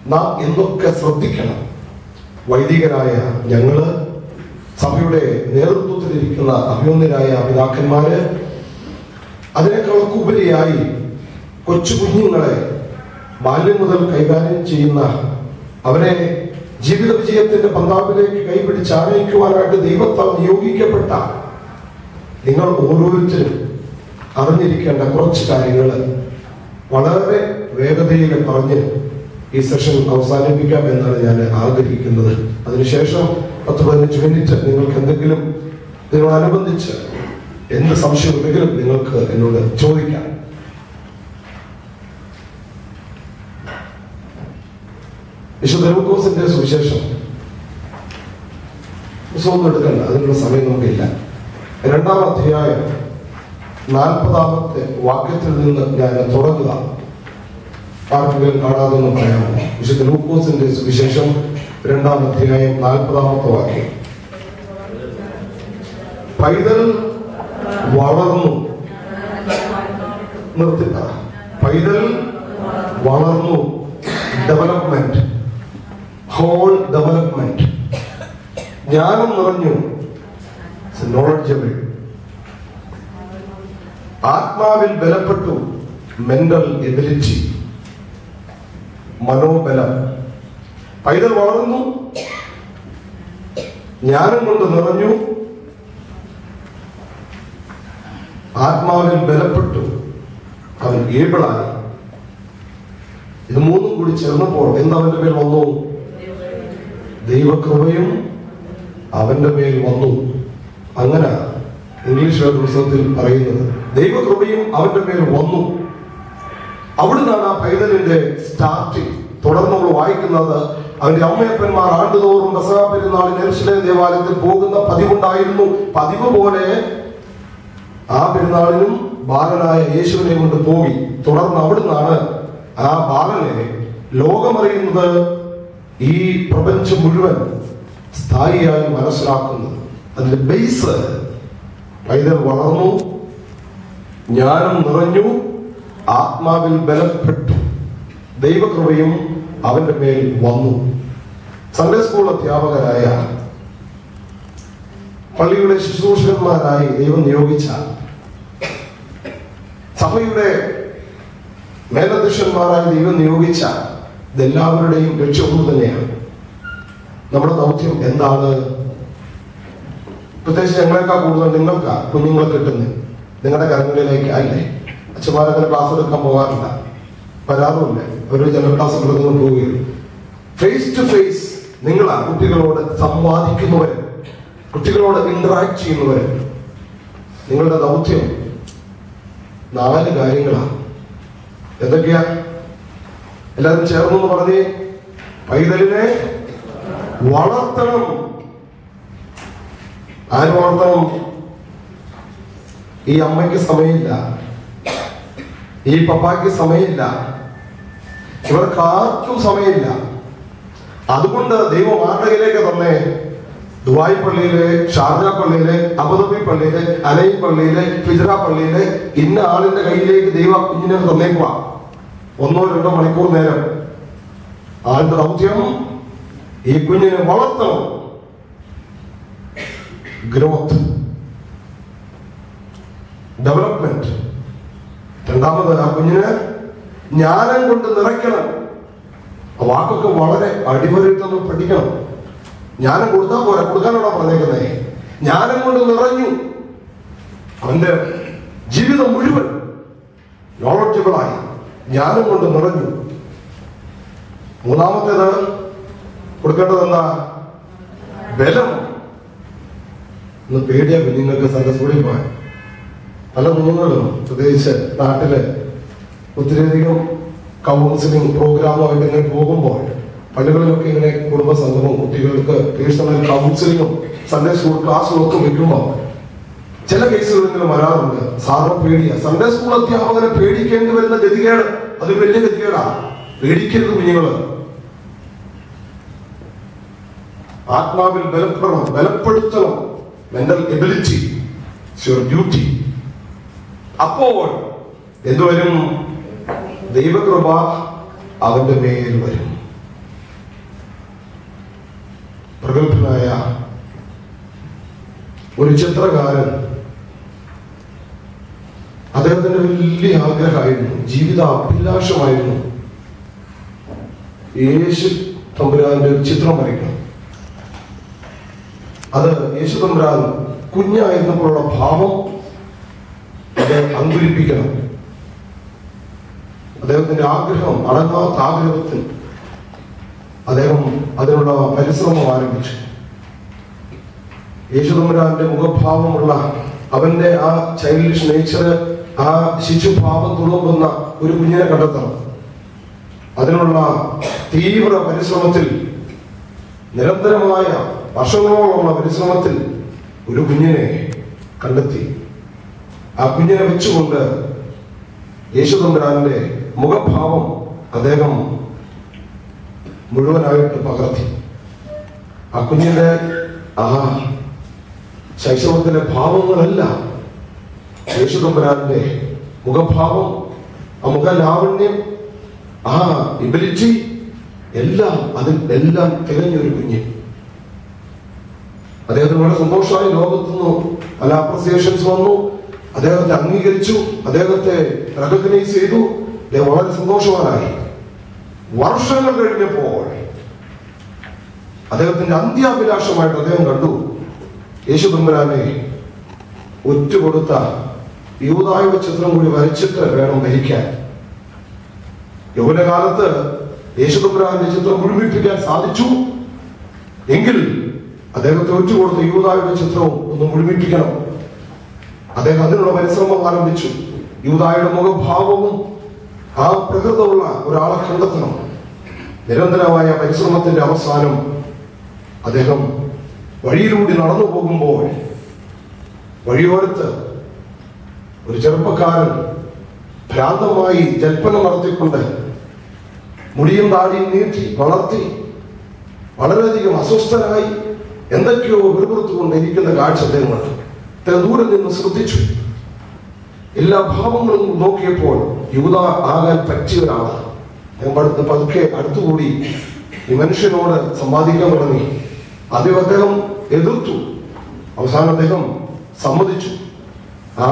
നാം എന്തൊക്കെ ശ്രദ്ധിക്കണം വൈദികരായ ഞങ്ങള് സഭയുടെ നേതൃത്വത്തിലിരിക്കുന്ന അഭിമന്യരായ പിതാക്കന്മാര് അതിനേക്കാളൊക്കെ ഉപരിയായി കൊച്ചു കുഞ്ഞുങ്ങളെ ബാല്യം മുതൽ കൈകാര്യം ചെയ്യുന്ന അവരെ ജീവിത വിജയത്തിന്റെ പന്താവിലേക്ക് കൈപിടിച്ച് ആനയിക്കുവാനായിട്ട് ദൈവത്താൽ നിയോഗിക്കപ്പെട്ട നിങ്ങൾ ഓരോരുത്തരും അറിഞ്ഞിരിക്കേണ്ട കുറച്ച് കാര്യങ്ങൾ വളരെ വേഗതയിൽ പറഞ്ഞ് ഈ സെഷൻ അവസാനിപ്പിക്കാം എന്നാണ് ഞാൻ ആഗ്രഹിക്കുന്നത് അതിനുശേഷം പത്ത് പതിനഞ്ച് മിനിറ്റ് നിങ്ങൾക്ക് എന്തെങ്കിലും ഇതിനോടനുബന്ധിച്ച് എന്ത് സംശയമുണ്ടെങ്കിലും നിങ്ങൾക്ക് എന്നോട് ചോദിക്കാം വിശുദ്ധ ലൂക്കോസിന്റെ സുവിശേഷം പുസ്തകം എടുക്കണ്ട അതിനുള്ള സമയം നമുക്കില്ല രണ്ടാം അധ്യായം നാൽപ്പതാമത്തെ വാക്യത്തിൽ നിന്ന് ഞാൻ തുടങ്ങുക ആർക്കെങ്കിലും കാണാതെന്ന് പറയാമോ വിശുദ്ധ ലൂക്കോസിന്റെ സുവിശേഷം രണ്ടാം അധ്യായം നാൽപ്പതാമത്തെ വാക്യം പൈതൽ വളർന്നു നിർത്തിട്ട പൈതൽ വളർന്നു ഡെവലപ്മെന്റ് ഹോൾ ഡെവലപ്മെന്റ് ജ്ഞാനം നിറഞ്ഞു നോളജബിൾ ആത്മാവിൽ ബലപ്പെട്ടു മെന്റൽ എബിലിറ്റി മനോബലം പൈതൽ വളർന്നു ജ്ഞാനം കൊണ്ട് നിറഞ്ഞു ആത്മാവിൽ ബലപ്പെട്ടു അവൻ ഏബിളായി ഇത് മൂന്നും കൂടി ചേർന്നപ്പോൾ എന്തവന്റെ മേൽ വന്നു ദൈവകൃപയും അവന്റെ മേൽ വന്നു അങ്ങനെ ഇംഗ്ലീഷ് വേദ പുസ്തകത്തിൽ പറയുന്നത് ദൈവകൃപയും അവന്റെ മേൽ വന്നു അവിടുന്നാണ് ആ പൈതലിന്റെ സ്റ്റാർട്ടിങ് തുടർന്ന് നമ്മൾ വായിക്കുന്നത് അവന്റെ അമ്മയപ്പന്മാർ ആണ്ടുതോറും ദസറ പെരുന്നാളിൽ എരുസലേം ദേവാലയത്തിൽ പോകുന്ന പതിവുണ്ടായിരുന്നു പതിവ് പോലെ ആ പെരുന്നാളിനും ബാലനായ യേശുവിനെ കൊണ്ട് പോയി തുടർന്ന് അവിടുന്നാണ് ആ ബാലനെ ലോകമറിയുന്നത് ഈ പ്രപഞ്ചം മുഴുവൻ സ്ഥായിയായി മനസ്സിലാക്കുന്നത് അതിന്റെ ബേസ് പൈതൽ വളർന്നു ജ്ഞാനം നിറഞ്ഞു ആത്മാവിൽ ബലപ്പെട്ടു ദൈവകൃപയും അവന്റെ മേൽ വന്നു സൺഡേ സ്കൂൾ അധ്യാപകരായ പള്ളിയുടെ ശുശ്രൂഷകന്മാരായി ദൈവം നിയോഗിച്ച സഭയുടെ മേലധ്യക്ഷന്മാരായി ദൈവം നിയോഗിച്ച ഇതെല്ലാവരുടെയും ലക്ഷ്യം ഒന്ന് തന്നെയാണ് നമ്മുടെ ദൗത്യം എന്താണ് പ്രത്യേകിച്ച് ഞങ്ങളെക്കാൾ കൂടുതൽ നിങ്ങൾക്കാ കുഞ്ഞുങ്ങളെ കിട്ടുന്നത് നിങ്ങളുടെ കരങ്ങളിലേക്ക് അല്ലേ അച്ഛന്മാരങ്ങനെ ക്ലാസ് എടുക്കാൻ പോകാറില്ല വരാറുമില്ല ഒരു ജനറൽ ക്ലാസ് എടുക്കുന്നു പോവുകയുള്ളൂ ഫേസ് ടു ഫേസ് നിങ്ങളാ കുട്ടികളോട് സംവാദിക്കുന്നവര് കുട്ടികളോട് ഇന്ററാക്ട് ചെയ്യുന്നവര് നിങ്ങളുടെ ദൗത്യം നാല് കാര്യങ്ങളാണ് എന്തൊക്കെയാ എല്ലാവരും ചേർന്നു പറഞ്ഞേ പൈതലിനെ വളർത്തണം ആര് വളർത്തണം ഈ അമ്മയ്ക്ക് സമയമില്ല ഈ പപ്പായ്ക്ക് സമയമില്ല ഇവർക്ക് ആർക്കും സമയമില്ല അതുകൊണ്ട് ദൈവം ആരുടെയിലേക്ക് തന്നെ ദുബായ് പള്ളിയിലെ ഷാർജ പള്ളിയിലെ അബുദാബി പള്ളിയിലെ അലൈൻ പള്ളിയിലെ ഫിജറ പള്ളിയിലെ ഇന്ന ആളിന്റെ കയ്യിലേക്ക് ദൈവ കുഞ്ഞിനെ തന്നേക്കുക ഒന്നോ രണ്ടോ മണിക്കൂർ നേരം ആളുടെ ദൗത്യം ഈ കുഞ്ഞിനെ വളർത്തണം ഗ്രോത്ത് ഡെവലപ്മെന്റ് രണ്ടാമത് ആ കുഞ്ഞിന് ജ്ഞാനം കൊണ്ട് നിറയ്ക്കണം ആ വാക്കൊക്കെ വളരെ അടിവരയിട്ടൊന്ന് പഠിക്കണം ജ്ഞാനം കൊടുത്താൽ പോരാ കൊടുക്കാനാണോ പറഞ്ഞേക്കുന്നത് ജ്ഞാനം കൊണ്ട് നിറഞ്ഞു അവന്റെ ജീവിതം മുഴുവൻ നോളജബിളായി ജ്ഞാനം കൊണ്ട് നിറഞ്ഞു മൂന്നാമത്തേത് കൊടുക്കേണ്ടത് എന്താ ബലം ഇന്ന് പേടിയ കുഞ്ഞുങ്ങൾക്ക് സന്ദസ്കൂടി പോകാൻ പല കുഞ്ഞുങ്ങളും പ്രത്യേകിച്ച് നാട്ടില് ഒത്തിരിയധികം കൗൺസിലിംഗ് പ്രോഗ്രാമുമായിട്ട് ഇങ്ങനെ പോകുമ്പോൾ പള്ളികളിലൊക്കെ ഇങ്ങനെ കുടുംബ സംഗമം കുട്ടികൾക്ക് പേഴ്സണൽ കൗൺസിലിങ്ങും സൺഡേ സ്കൂൾ ക്ലാസ്സും ഒക്കെ വെക്കുമ്പോൾ ചില കേസുകളിൽ വരാറുണ്ട് സാറിന് പേടിയ സൺഡേ സ്കൂൾ അധ്യാപകനെ പേടിക്കേണ്ടി വരുന്ന ഗതികേട് അത് വലിയ ഗതികേടാ പേടിക്കരുത് കുഞ്ഞുങ്ങള് ആത്മാവിൽ ബലപ്പെടണം ബലപ്പെടുത്തണം മെന്റൽ എബിലിറ്റി യുവർ ഡ്യൂട്ടി അപ്പോൾ എന്തുവരും ദൈവകൃപ അവന്റെ മേൽ വരും ഒരു ചിത്രകാരൻ അദ്ദേഹത്തിന്റെ വലിയ ആഗ്രഹമായിരുന്നു ജീവിത അഭിലാഷമായിരുന്നു യേശു തമ്പുരാന്റെ ഒരു ചിത്രം വരയ്ക്കണം അത് യേശു തമ്പുരാൻ കുഞ്ഞായിരുന്നപ്പോഴുള്ള ഭാവം അത് അങ്കുരിപ്പിക്കണം അദ്ദേഹത്തിന്റെ ആഗ്രഹം അടങ്ങാത്ത ആഗ്രഹത്തിൽ അദ്ദേഹം അതിനുള്ള പരിശ്രമം ആരംഭിച്ചു യേശുതമ്പുരാന്റെ മുഖഭാവമുള്ള അവന്റെ ആ ചൈൽഡിഷ് നേച്ചർ ആ ശിശുഭാവം തുളുമ്പുന്ന ഒരു കുഞ്ഞിനെ കണ്ടെത്തണം അതിനുള്ള തീവ്ര പരിശ്രമത്തിൽ നിരന്തരമായ വർഷങ്ങളോളമുള്ള പരിശ്രമത്തിൽ ഒരു കുഞ്ഞിനെ കണ്ടെത്തി ആ കുഞ്ഞിനെ വെച്ചുകൊണ്ട് യേശുതമ്പുരാന്റെ മുഖഭാവം അദ്ദേഹം മുഴുവനായിട്ട് പകർത്തി ആ കുഞ്ഞിന്റെ ആ ശൈശവത്തിലെ ഭാവങ്ങളെല്ലാം യേശുതമ്പുരാന്റെ മുഖഭാവം ആ മുഖലാവണ്യം ആ ഇബിലിറ്റി എല്ലാം അതിൽ എല്ലാം തികഞ്ഞൊരു കുഞ്ഞ് അദ്ദേഹത്തിന് വളരെ സന്തോഷമായി ലോകത്തു നിന്ന് പല അപ്രിസിയേഷൻസ് വന്നു അദ്ദേഹത്തെ അംഗീകരിച്ചു അദ്ദേഹത്തെ റെക്കഗ്നൈസ് ചെയ്തു അദ്ദേഹം വളരെ സന്തോഷവാനായി വർഷങ്ങൾ കഴിഞ്ഞപ്പോൾ അദ്ദേഹത്തിന്റെ അന്ത്യാഭിലാഷമായിട്ട് അദ്ദേഹം കണ്ടു യേശു തമ്പുരാനെ ഒറ്റുകൊടുത്ത യൂതായുടെ ചിത്രം കൂടി വരച്ചിട്ട് വേണം മരിക്കാൻ യൗവനകാലത്ത് യേശു തമ്പുരാന്റെ ചിത്രം മുഴുമിപ്പിക്കാൻ സാധിച്ചു എങ്കിൽ അദ്ദേഹത്തെ ഒറ്റുകൊടുത്ത യൂതായുടെ ചിത്രവും ഒന്ന് മുഴുമിപ്പിക്കണം അദ്ദേഹം അതിനുള്ള പരിശ്രമം ആരംഭിച്ചു യൂതായുടെ മുഖഭാവവും ആ പ്രകൃതമുള്ള ഒരാളെ കണ്ടെത്തണം നിരന്തരമായ പരിശ്രമത്തിന്റെ അവസാനം അദ്ദേഹം വഴിയിലൂടെ നടന്നു പോകുമ്പോൾ വഴിയോരത്ത് ഒരു ചെറുപ്പക്കാരൻ ഭ്രാന്തമായി ജൽപ്പനം നടത്തിക്കൊണ്ട് മുടിയും താടിയും നീട്ടി വളർത്തി വളരെയധികം അസ്വസ്ഥനായി എന്തൊക്കെയോ വെറുപുറത്തുകൊണ്ട് ഇരിക്കുന്ന കാഴ്ച അദ്ദേഹം കണ്ടു അദ്ദേഹം ദൂരെ നിന്ന് ശ്രദ്ധിച്ചു എല്ലാ ഭാവങ്ങളും നോക്കിയപ്പോൾ യൂത ആകാൻ പറ്റിയ ഒരാളാണ് ഞാൻ പടുത്ത് പതുക്കെ അടുത്തുകൂടി ഈ മനുഷ്യനോട് സമ്പാദിക്കാൻ തുടങ്ങി ആദ്യം അദ്ദേഹം എതിർത്തു അവസാനം അദ്ദേഹം സമ്മതിച്ചു ആ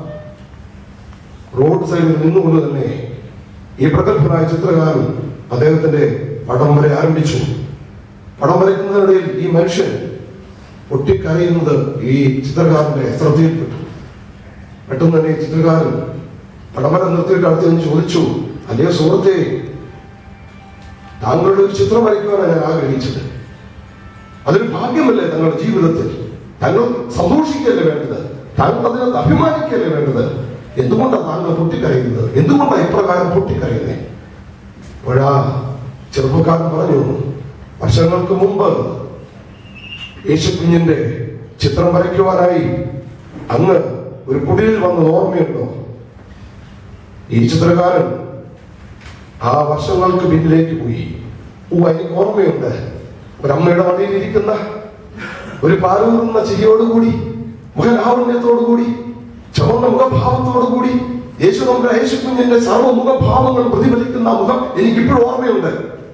റോഡ് സൈഡിൽ നിന്നുകൊണ്ട് തന്നെ ഈ പ്രഗത്ഭനായ ചിത്രകാരൻ അദ്ദേഹത്തിന്റെ പടം വരെ ആരംഭിച്ചു പടം വരയ്ക്കുന്നതിനിടയിൽ ഈ മനുഷ്യൻ പൊട്ടിക്കരയുന്നത് ഈ ചിത്രകാരന്റെ ശ്രദ്ധയിൽപ്പെട്ടു പെട്ടെന്ന് തന്നെ ഈ ചിത്രകാരൻ പടമര നിർത്തിയിട്ട് അടുത്ത് നിന്ന് ചോദിച്ചു അല്ലേ സുഹൃത്തെ താങ്കളുടെ ഒരു ചിത്രം വരയ്ക്കുവാനാണ് ഞാൻ ആഗ്രഹിച്ചത് അതൊരു ഭാഗ്യമല്ലേ തങ്ങളുടെ ജീവിതത്തിൽ താങ്കൾ സന്തോഷിക്കല്ലേ വേണ്ടത് താങ്കൾ അതിനകത്ത് അഭിമാനിക്കല്ലേ വേണ്ടത് എന്തുകൊണ്ടാണ് താങ്കൾ പൊട്ടിക്കരയുന്നത് എന്തുകൊണ്ടാണ് ഇപ്രകാരം പൊട്ടിക്കരയുന്നത് അപ്പോഴാ ചെറുപ്പക്കാരൻ പറഞ്ഞു വർഷങ്ങൾക്ക് മുമ്പ് യേശുക്കുഞ്ഞിന്റെ ചിത്രം വരയ്ക്കുവാനായി അങ്ങ് ഒരു കുടിലിൽ വന്നത് ഓർമ്മയുണ്ടോ ഈ ചിത്രകാരൻ ആ വർഷങ്ങൾക്ക് പിന്നിലേക്ക് പോയി ഓ എനിക്ക് ഓർമ്മയുണ്ട് ഒരമ്മയുടെ മടിയിൽ ഇരിക്കുന്ന ഒരു പാലൂറുന്ന ചിരിയോടുകൂടി മുഖലാവണ്യത്തോടുകൂടി ചുവന്ന മുഖഭാവത്തോടുകൂടി യേശു നമ്മുടെ യേശു കുഞ്ഞിന്റെ സർവ്വ മുഖഭാവങ്ങൾ പ്രതിഫലിക്കുന്ന ആ മുഖം എനിക്ക് ഇപ്പോഴും ഓർമ്മയുണ്ട്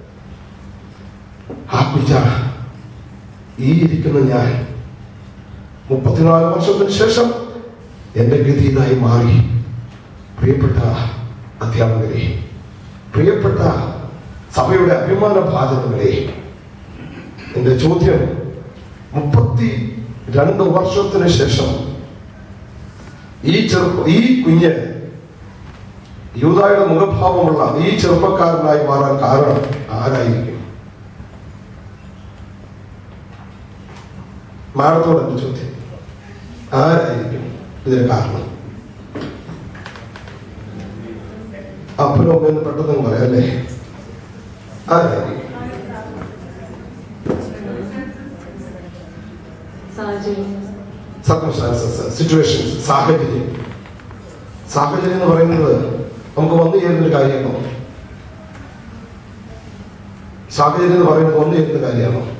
ആ കുഞ്ഞ ഈ ഇരിക്കുന്ന ഞാൻ മുപ്പത്തിനാല് വർഷത്തിന് ശേഷം എന്റെ ഗതി ഇതായി മാറി പ്രിയപ്പെട്ട അധ്യാപകരെ പ്രിയപ്പെട്ട സഭയുടെ അഭിമാന ഭാജനങ്ങളെ എന്റെ ചോദ്യം മുപ്പത്തി രണ്ട് വർഷത്തിന് ശേഷം ഈ ചെറുപ്പ ഈ കുഞ്ഞ് യൂതായുടെ മുഖഭാവമുള്ള ഈ ചെറുപ്പക്കാരനായി മാറാൻ കാരണം ആരായിരിക്കും മാഡത്തോട് എന്റെ ചോദ്യം ആരായിരിക്കും ഇതിന് കാരണം അപ്പനും അമ്മയെന്ന് പെട്ടെന്ന് പറയാം അല്ലേ ആരായിരിക്കും സാഹചര്യം സർക്കംസ്റ്റാൻസസ് സിറ്റുവേഷൻസ് സാഹചര്യം സാഹചര്യം എന്ന് പറയുന്നത് നമുക്ക് വന്നു ചേരുന്ന കാര്യമാണോ സാഹചര്യം എന്ന് പറയുന്നത് വന്നു ചേരുന്ന കാര്യമാണോ